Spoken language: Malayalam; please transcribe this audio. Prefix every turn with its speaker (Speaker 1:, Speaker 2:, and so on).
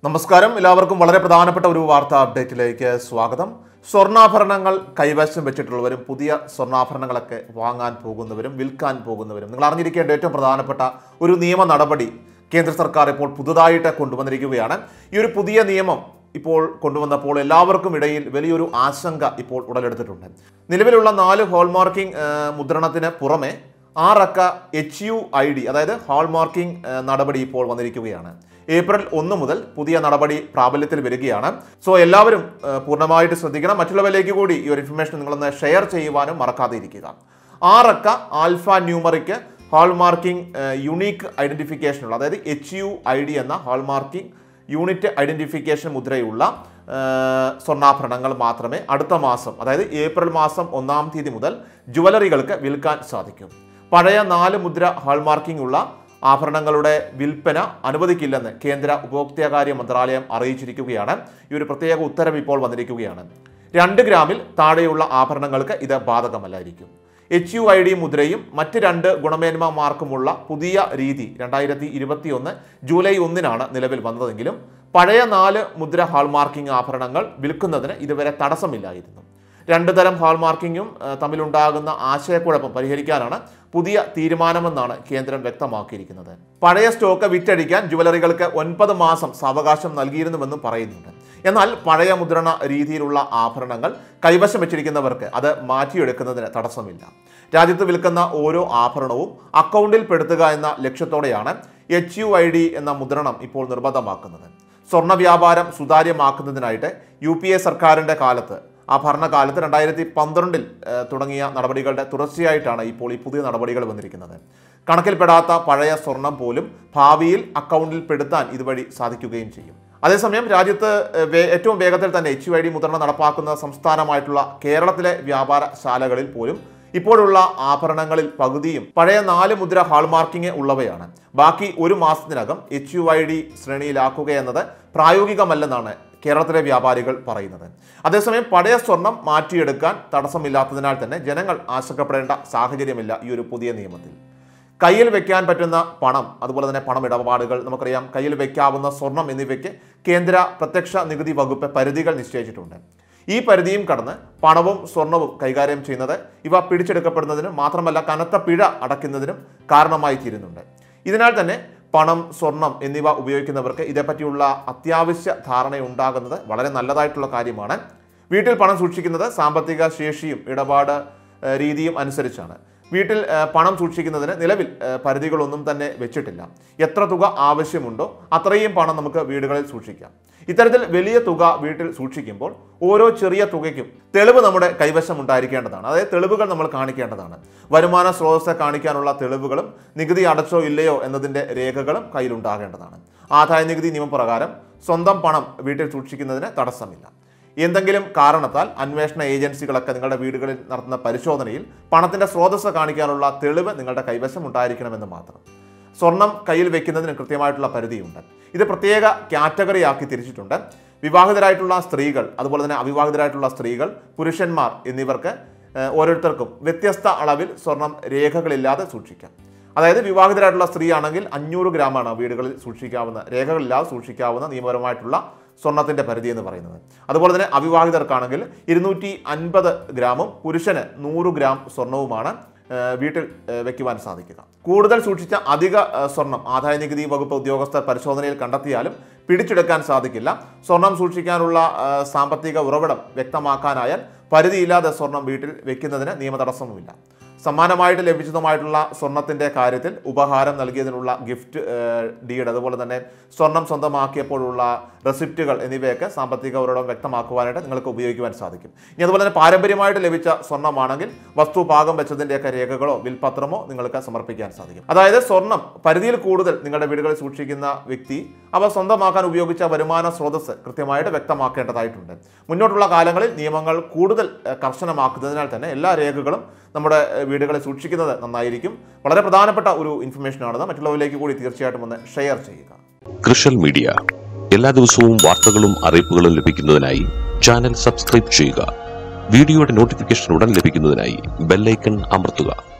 Speaker 1: നമസ്കാരം എല്ലാവർക്കും വളരെ പ്രധാനപ്പെട്ട ഒരു വാർത്താ അപ്ഡേറ്റിലേക്ക് സ്വാഗതം സ്വർണ്ണാഭരണങ്ങൾ കൈവശം വെച്ചിട്ടുള്ളവരും പുതിയ സ്വർണ്ണാഭരണങ്ങളൊക്കെ വാങ്ങാൻ പോകുന്നവരും വിൽക്കാൻ പോകുന്നവരും നിങ്ങൾ അറിഞ്ഞിരിക്കേണ്ട ഏറ്റവും പ്രധാനപ്പെട്ട ഒരു നിയമ നടപടി കേന്ദ്ര സർക്കാർ ഇപ്പോൾ പുതുതായിട്ട് കൊണ്ടുവന്നിരിക്കുകയാണ് ഈ ഒരു പുതിയ നിയമം ഇപ്പോൾ കൊണ്ടുവന്നപ്പോൾ എല്ലാവർക്കും ഇടയിൽ വലിയൊരു ആശങ്ക ഇപ്പോൾ ഉടലെടുത്തിട്ടുണ്ട് നിലവിലുള്ള നാല് ഹോൾമാർക്കിംഗ് ആ, മുദ്രണത്തിന് പുറമെ ആറക്ക എച്ച് യു ഐ ഡി അതായത് ഹാൾമാർക്കിംഗ് ആ, നടപടി ഇപ്പോൾ വന്നിരിക്കുകയാണ് ഏപ്രിൽ ഒന്ന് മുതൽ പുതിയ നടപടി പ്രാബല്യത്തിൽ വരികയാണ് സോ എല്ലാവരും ആ, പൂർണ്ണമായിട്ട് ശ്രദ്ധിക്കണം മറ്റുള്ളവരിലേക്ക് കൂടി ഈ ഒരു ഇൻഫർമേഷൻ നിങ്ങളൊന്ന് ഷെയർ ചെയ്യുവാനും മറക്കാതെ ഇരിക്കുക ആറക്ക ആൽഫ ന്യൂമറിക്ക് ഹാൾമാർക്കിംഗ് യുണീക്ക് ഐഡന്റിഫിക്കേഷനുള്ള അതായത് എച്ച് യു ഐ ഡി എന്ന ഹാൾമാർക്കിംഗ് യൂണിറ്റ് ഐഡന്റിഫിക്കേഷൻ മുദ്രയുള്ള ആ, സ്വർണ്ണാഭരണങ്ങൾ മാത്രമേ അടുത്ത മാസം അതായത് ഏപ്രിൽ മാസം ഒന്നാം തീയതി മുതൽ ജുവലറികൾക്ക് വിൽക്കാൻ സാധിക്കും പഴയ നാല് മുദ്ര ഹാൾമാർക്കിംഗ് ഉള്ള ആഭരണങ്ങളുടെ വിൽപ്പന അനുവദിക്കില്ലെന്ന് കേന്ദ്ര ഉപഭോക്തൃകാര്യ മന്ത്രാലയം അറിയിച്ചിരിക്കുകയാണ് ഈ ഒരു പ്രത്യേക ഉത്തരവ് ഇപ്പോൾ വന്നിരിക്കുകയാണ് രണ്ട് ഗ്രാമിൽ താഴെയുള്ള ആഭരണങ്ങൾക്ക് ഇത് ബാധകമല്ലായിരിക്കും എച്ച് യു ഐ ഡി മുദ്രയും മറ്റ് രണ്ട് ഗുണമേന്മ മാർക്കുമുള്ള പുതിയ രീതി രണ്ടായിരത്തി ഇരുപത്തി ഒന്ന് ജൂലൈ ഒന്നിനാണ് നിലവിൽ വന്നതെങ്കിലും പഴയ നാല് മുദ്ര ഹാൾമാർക്കിംഗ് ആഭരണങ്ങൾ വിൽക്കുന്നതിന് ഇതുവരെ തടസ്സമില്ലായിരുന്നു രണ്ട് തരം ഹാൾമാർക്കിങ്ങും ആ, തമ്മിലുണ്ടാകുന്ന ആശയക്കുഴപ്പം പരിഹരിക്കാനാണ് പുതിയ തീരുമാനമെന്നാണ് കേന്ദ്രം വ്യക്തമാക്കിയിരിക്കുന്നത് പഴയ സ്റ്റോക്ക് വിറ്റഴിക്കാൻ ജുവലറികൾക്ക് ഒൻപത് മാസം സാവകാശം നൽകിയിരുന്നുവെന്നും പറയുന്നുണ്ട് എന്നാൽ പഴയ മുദ്രണ രീതിയിലുള്ള ആഭരണങ്ങൾ കൈവശം വെച്ചിരിക്കുന്നവർക്ക് അത് മാറ്റിയെടുക്കുന്നതിന് തടസ്സമില്ല രാജ്യത്ത് വിൽക്കുന്ന ഓരോ ആഭരണവും അക്കൗണ്ടിൽ പെടുത്തുക എന്ന ലക്ഷ്യത്തോടെയാണ് എച്ച് യു ഐ ഡി എന്ന മുദ്രണം ഇപ്പോൾ നിർബന്ധമാക്കുന്നത് സ്വർണ്ണ വ്യാപാരം സുതാര്യമാക്കുന്നതിനായിട്ട് യു പി എ സർക്കാരിൻ്റെ കാലത്ത് ആ ഭരണകാലത്ത് രണ്ടായിരത്തി പന്ത്രണ്ടിൽ ഏഹ്, തുടങ്ങിയ നടപടികളുടെ തുടർച്ചയായിട്ടാണ് ഇപ്പോൾ ഈ പുതിയ നടപടികൾ വന്നിരിക്കുന്നത് കണക്കിൽപ്പെടാത്ത പഴയ സ്വർണം പോലും ഭാവിയിൽ അക്കൗണ്ടിൽ പെടുത്താൻ ഇതുവഴി സാധിക്കുകയും ചെയ്യും അതേസമയം രാജ്യത്ത് ഏഹ്, വേ- ഏറ്റവും വേഗത്തിൽ തന്നെ എച്ച് യു ഐ ഡി മുദ്രണം നടപ്പാക്കുന്ന സംസ്ഥാനമായിട്ടുള്ള കേരളത്തിലെ വ്യാപാരശാലകളിൽ പോലും ഇപ്പോഴുള്ള ആഭരണങ്ങളിൽ പകുതിയും പഴയ നാല് മുദ്ര ഹാൾമാർക്കിംഗ് ഉള്ളവയാണ് ബാക്കി ഒരു മാസത്തിനകം എച്ച് യു ഐ ഡി ശ്രേണിയിലാക്കുക എന്നത് പ്രായോഗികമല്ലെന്നാണ് കേരളത്തിലെ വ്യാപാരികൾ പറയുന്നത് അതേസമയം പഴയ സ്വർണം മാറ്റിയെടുക്കാൻ തടസ്സമില്ലാത്തതിനാൽ തന്നെ ജനങ്ങൾ ആശങ്കപ്പെടേണ്ട സാഹചര്യമില്ല ഈ ഒരു പുതിയ നിയമത്തിൽ കയ്യിൽ വെക്കാൻ പറ്റുന്ന പണം അതുപോലെ തന്നെ പണം ഇടപാടുകൾ നമുക്കറിയാം കയ്യിൽ വെക്കാവുന്ന സ്വർണം എന്നിവയ്ക്ക് കേന്ദ്ര പ്രത്യക്ഷ നികുതി വകുപ്പ് പരിധികൾ നിശ്ചയിച്ചിട്ടുണ്ട് ഈ പരിധിയും കടന്ന് പണവും സ്വർണവും കൈകാര്യം ചെയ്യുന്നത് ഇവ പിടിച്ചെടുക്കപ്പെടുന്നതിനും മാത്രമല്ല കനത്ത പിഴ അടയ്ക്കുന്നതിനും കാരണമായി തീരുന്നുണ്ട് ഇതിനാൽ തന്നെ പണം സ്വർണം എന്നിവ ഉപയോഗിക്കുന്നവർക്ക് ഇതേപ്പറ്റിയുള്ള അത്യാവശ്യ ധാരണയുണ്ടാകുന്നത് വളരെ നല്ലതായിട്ടുള്ള കാര്യമാണ് വീട്ടിൽ പണം സൂക്ഷിക്കുന്നത് സാമ്പത്തിക ശേഷിയും ഇടപാട് ഏഹ്, രീതിയും അനുസരിച്ചാണ് വീട്ടിൽ ഏഹ്, പണം സൂക്ഷിക്കുന്നതിന് നിലവിൽ ഏഹ്, പരിധികളൊന്നും തന്നെ വെച്ചിട്ടില്ല എത്ര തുക ആവശ്യമുണ്ടോ അത്രയും പണം നമുക്ക് വീടുകളിൽ സൂക്ഷിക്കാം ഇത്തരത്തിൽ വലിയ തുക വീട്ടിൽ സൂക്ഷിക്കുമ്പോൾ ഓരോ ചെറിയ തുകയ്ക്കും തെളിവ് നമ്മുടെ കൈവശം ഉണ്ടായിരിക്കേണ്ടതാണ് അതായത് തെളിവുകൾ നമ്മൾ കാണിക്കേണ്ടതാണ് വരുമാന സ്രോതസ്സെ കാണിക്കാനുള്ള തെളിവുകളും നികുതി അടച്ചോ ഇല്ലയോ എന്നതിൻ്റെ രേഖകളും കയ്യിലുണ്ടാകേണ്ടതാണ് ആദായ നികുതി നിയമപ്രകാരം സ്വന്തം പണം വീട്ടിൽ സൂക്ഷിക്കുന്നതിന് തടസ്സമില്ല എന്തെങ്കിലും കാരണത്താൽ അന്വേഷണ ഏജൻസികളൊക്കെ നിങ്ങളുടെ വീടുകളിൽ നടത്തുന്ന പരിശോധനയിൽ പണത്തിന്റെ സ്രോതസ്സ് കാണിക്കാനുള്ള തെളിവ് നിങ്ങളുടെ കൈവശം ഉണ്ടായിരിക്കണമെന്ന് മാത്രം സ്വർണം കയ്യിൽ വെക്കുന്നതിന് കൃത്യമായിട്ടുള്ള പരിധിയുണ്ട് ഇത് പ്രത്യേക കാറ്റഗറി ആക്കി തിരിച്ചിട്ടുണ്ട് വിവാഹിതരായിട്ടുള്ള സ്ത്രീകൾ അതുപോലെ തന്നെ അവിവാഹിതരായിട്ടുള്ള സ്ത്രീകൾ പുരുഷന്മാർ എന്നിവർക്ക് ഏഹ്, ഓരോരുത്തർക്കും വ്യത്യസ്ത അളവിൽ സ്വർണം രേഖകളില്ലാതെ സൂക്ഷിക്കാം അതായത് വിവാഹിതരായിട്ടുള്ള സ്ത്രീ ആണെങ്കിൽ അഞ്ഞൂറ് ഗ്രാമാണ് വീടുകളിൽ സൂക്ഷിക്കാവുന്ന രേഖകളില്ലാതെ സൂക്ഷിക്കാവുന്ന നിയമപരമായിട്ടുള്ള സ്വർണത്തിന്റെ പരിധി എന്ന് പറയുന്നത് അതുപോലെ തന്നെ അവിവാഹിതർക്കാണെങ്കിൽ ഇരുന്നൂറ്റി അൻപത് ഗ്രാമും പുരുഷന് നൂറ് ഗ്രാം സ്വർണവുമാണ് ഏഹ്, വീട്ടിൽ ഏഹ്, വെക്കുവാൻ സാധിക്കുക കൂടുതൽ സൂക്ഷിച്ച അധിക ഏഹ്, സ്വർണം ആദായ നികുതി വകുപ്പ് ഉദ്യോഗസ്ഥർ പരിശോധനയിൽ കണ്ടെത്തിയാലും പിടിച്ചെടുക്കാൻ സാധിക്കില്ല സ്വർണം സൂക്ഷിക്കാനുള്ള ഏഹ്, സാമ്പത്തിക ഉറവിടം വ്യക്തമാക്കാനായാൽ പരിധിയില്ലാതെ സ്വർണം വീട്ടിൽ വെക്കുന്നതിന് നിയമതടസ്സവുമില്ല സമ്മാനമായിട്ട് ലഭിച്ചതുമായിട്ടുള്ള സ്വർണത്തിന്റെ കാര്യത്തിൽ ഉപഹാരം നൽകിയതിനുള്ള ഗിഫ്റ്റ് ഏഹ്, ഡീഡ് അതുപോലെ തന്നെ സ്വർണം സ്വന്തമാക്കിയപ്പോഴുള്ള റെസിപ്റ്റുകൾ എന്നിവയൊക്കെ സാമ്പത്തിക ഉറവിടം വ്യക്തമാക്കുവാനായിട്ട് നിങ്ങൾക്ക് ഉപയോഗിക്കുവാൻ സാധിക്കും ഇനി അതുപോലെ തന്നെ പാരമ്പര്യമായിട്ട് ലഭിച്ച സ്വർണ്ണമാണെങ്കിൽ വസ്തു പാകം വെച്ചതിൻ്റെയൊക്കെ രേഖകളോ വിൽപത്രമോ നിങ്ങൾക്ക് സമർപ്പിക്കാൻ സാധിക്കും അതായത് സ്വർണം പരിധിയിൽ കൂടുതൽ നിങ്ങളുടെ വീടുകളിൽ സൂക്ഷിക്കുന്ന വ്യക്തി അവ സ്വന്തമാക്കാൻ ഉപയോഗിച്ച വരുമാന സ്രോതസ്സ് കൃത്യമായിട്ട് വ്യക്തമാക്കേണ്ടതായിട്ടുണ്ട് മുന്നോട്ടുള്ള കാലങ്ങളിൽ നിയമങ്ങൾ കൂടുതൽ ഏഹ്, കർശനമാക്കുന്നതിനാൽ തന്നെ എല്ലാ രേഖകളും നമ്മുടെ ഏഹ്, വീടുകളിൽ സൂക്ഷിക്കുന്നത് നന്നായിരിക്കും വളരെ പ്രധാനപ്പെട്ട ഒരു ഇൻഫർമേഷനാണത് മറ്റുള്ളവരിലേക്ക് കൂടി തീർച്ചയായിട്ടും ഒന്ന് ഷെയർ ചെയ്യുക
Speaker 2: കൃഷൽ മീഡിയ എല്ലാ ദിവസവും വാർത്തകളും അറിയിപ്പുകളും ലഭിക്കുന്നതിനായി ചാനൽ സബ്സ്ക്രൈബ് ചെയ്യുക വീഡിയോയുടെ നോട്ടിഫിക്കേഷൻ ഉടൻ ലഭിക്കുന്നതിനായി ബെല്ലൈക്കൺ അമർത്തുക